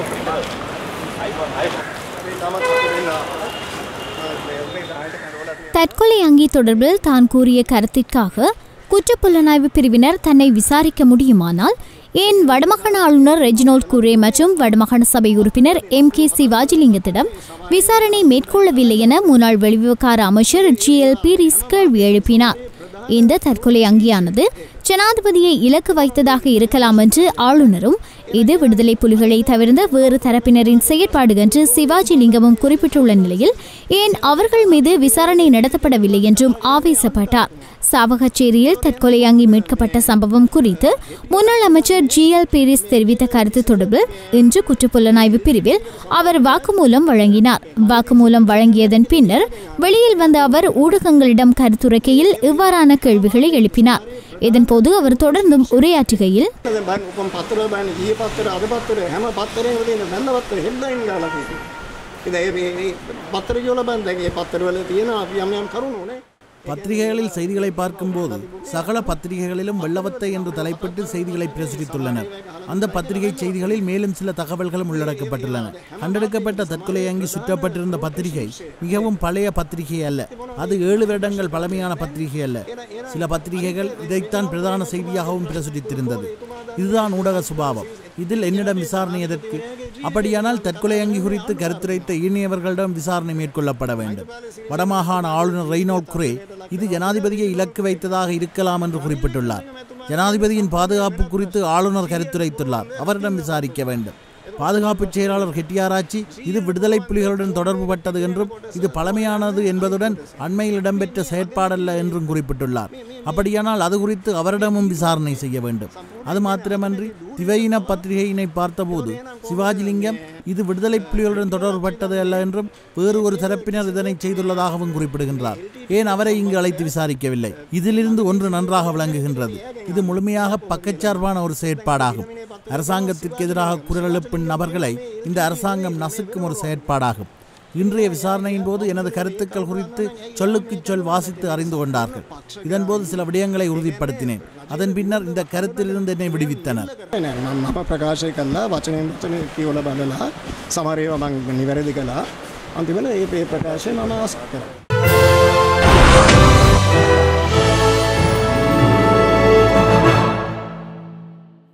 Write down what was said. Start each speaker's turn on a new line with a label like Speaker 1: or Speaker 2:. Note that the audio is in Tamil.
Speaker 1: தற்கொலை அங்கி தொடர்பில் தான் கூறிய கருத்திற்காக குற்றப்புலனாய்வு பிரிவினர் தன்னை விசாரிக்க முடியுமானால் ஏன் வடமாகாண ஆளுநர் ரெஜினோல்ட் குரே மற்றும் வடமாகாண சபை உறுப்பினர் எம் கே சிவாஜிலிங்கத்திடம் விசாரணை மேற்கொள்ளவில்லை என முன்னாள் வெளிவிவகார அமைச்சர் ஜி எல் பீரிஸ் கேள்வி எழுப்பினார் இந்த தற்கொலை அங்கியானது ஜனாதிபதியை இலக்கு வைத்ததாக இருக்கலாம் என்று ஆளுநரும் இது விடுதலை புலிகளை தவிர்ந்த வேறு தரப்பினரின் செயற்பாடு என்று சிவாஜி லிங்கமும் குறிப்பிட்டுள்ள நிலையில் ஏன் அவர்கள் மீது விசாரணை நடத்தப்படவில்லை என்றும் ஆவேசப்பட்டார் சாவகச்சேரியில் தற்கொலை அங்கி மீட்கப்பட்ட சம்பவம் குறித்து முன்னாள் அமைச்சர் ஜி எல் பீரிஸ் தெரிவித்த கருத்து தொடர்பில் இன்று குற்றப்புலனாய்வு பிரிவில் அவர் வாக்குமூலம் வழங்கினார் வாக்குமூலம் வழங்கியதன் பின்னர் வெளியில் வந்த அவர் ஊடகங்களிடம் கருத்துரைக்கையில் இவ்வாறான கேள்விகளை எழுப்பினார் இதன்போது அவர் தொடர்ந்தும் உரையாற்றுகையில்
Speaker 2: දැන් බලන්න උපම් පත්තර බලන්න ඊයේ පත්තර අද පත්තර හැම පත්තරේම තියෙන වැන්න පත්තර හෙල්ලයින් ගාලා තියෙනවා. ඉතින් ඒ මේ මේ පත්තර කියවලා බලන්න දැන් මේ පත්තර වල තියෙන අපි යම් යම් කරුණු නේ.
Speaker 3: பத்திரிகைகளில் செய்திகளை பார்க்கும்போது சகல பத்திரிகைகளிலும் வெள்ளவத்தை என்று தலைப்பிட்டு செய்திகளை பிரசுரித்துள்ளனர் அந்த பத்திரிகை செய்திகளில் மேலும் சில தகவல்களும் உள்ளடக்கப்பட்டுள்ளன கண்டெடுக்கப்பட்ட தற்கொலை அங்கி சுற்றப்பட்டிருந்த பத்திரிகை மிகவும் பழைய பத்திரிகை அல்ல அது ஏழு வருடங்கள் பழமையான பத்திரிகை அல்ல சில பத்திரிகைகள் இதைத்தான் பிரதான செய்தியாகவும் பிரசுரித்திருந்தது இதுதான் ஊடக சுபாவம் இதில் என்னிடம் விசாரணை எதற்கு அப்படியானால் தற்கொலை அங்கி குறித்து கருத்துரைத்த ஈனியவர்களிடம் விசாரணை மேற்கொள்ளப்பட வேண்டும் வடமாகாண ஆளுநர் ரெய்னோட் குரே இது ஜனாதிபதியை இலக்கு வைத்ததாக இருக்கலாம் என்று குறிப்பிட்டுள்ளார் ஜனாதிபதியின் பாதுகாப்பு குறித்து ஆளுநர் கருத்துரைத்துள்ளார் அவரிடம் விசாரிக்க வேண்டும் பாதுகாப்பு செயலாளர் ஹெட்டியாராச்சி இது விடுதலை புலிகளுடன் தொடர்புபட்டது என்றும் இது பழமையானது என்பதுடன் அண்மையில் இடம்பெற்ற செயற்பாடல்ல என்றும் குறிப்பிட்டுள்ளார் அப்படியானால் அது குறித்து அவரிடமும் விசாரணை செய்ய வேண்டும் அது மாத்திரமன்றி திவையின பத்திரிகையினை பார்த்தபோது சிவாஜிலிங்கம் இது விடுதலை புலிகளுடன் தொடர்புபட்டது அல்ல என்றும் வேறு ஒரு தரப்பினர் இதனை செய்துள்ளதாகவும் குறிப்பிடுகின்றார் ஏன் அவரை இங்கு அழைத்து விசாரிக்கவில்லை இதிலிருந்து ஒன்று நன்றாக விளங்குகின்றது இது முழுமையாக பக்கச்சார்பான ஒரு செயற்பாடாகும் அரசாங்கத்திற்கு எதிராக குரல் எழுப்பும் நபர்களை இந்த அரசாங்கம் நசுக்கும் ஒரு செயற்பாடாகும் இன்றைய விசாரணையின் போது எனது கருத்துக்கள் குறித்து சொல்லுக்கு சொல் வாசித்து அறிந்து கொண்டார்கள் இதன்போது சில விடயங்களை உறுதிப்படுத்தினேன் அதன் பின்னர் இந்த கருத்திலிருந்து என்னை விடுவித்தனர்
Speaker 2: නෑ මම මම ප්‍රකාශය කළා වචනෙන් වචන කියවලා බලලා සමහර ඒවා මම නිවැරදි කළා. අන්තිමට මේ ප්‍රකාශය මම අස් කරා.